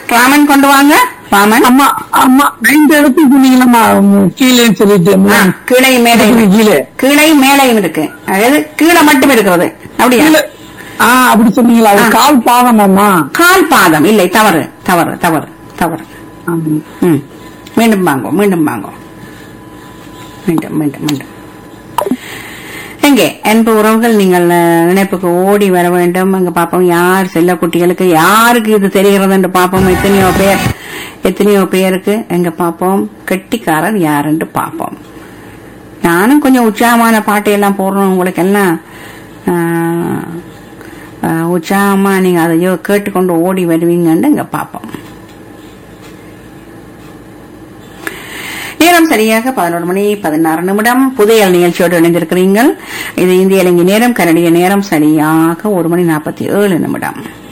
ராமன் கொண்டு வாங்க ராமன் அம்மா அம்மா ஐந்து இடத்து சொன்னீங்களம்மா கீழே சொல்லிட்டு ஆ, கீழே மேலே இடத்துக்கு கீழே கீழே மேலையும் இருக்கு அதாவது கீழே மட்டும் இருக்கிறது அப்படியா கீழே ஆ அப்படி சொன்னீங்களா அது ஆ. கால் பாதமாம்மா கால் பாதம் இல்லை தவறு தவறு தவறு தவறு ம் மீண்டும் வாங்கோ மீண்டும் வாங்கோ மீண்டும் மீண்டும் மீண்டும் எங்கே அன்பு உறவுகள் நீங்கள் அஹ், இணைப்புக்கு ஓடி வர வேண்டும் அங்க பாப்போம் யார் செல்ல குட்டிகளுக்கு யாருக்கு இது தெரிகிறது என்று பாப்போம் எத்தனையோ பேர் எத்தனையோ பேருக்கு எங்க பாப்போம் கெட்டிக்காரர் யாருன்னு பாப்போம் நானும் கொஞ்சம் உற்சாகமான பாட்டையெல்லாம் போடுறோம் உங்களுக்கு எல்லாம் ஆஹ், ஆஹ், உற்சாகமா நீங்க அதையோ கேட்டுக்கொண்டு ஓடி வருவீங்கன்னு இங்க பாப்போம் நேரம் சரியாக பதினோரு மணி பதினாறு நிமிடம் புதையல் நிகழ்ச்சியோடு இணைந்திருக்கிறீர்கள் இது இந்திய இலங்கை நேரம் கனடிய நேரம் சரியாக ஒரு மணி நாற்பத்தி ஏழு நிமிடம்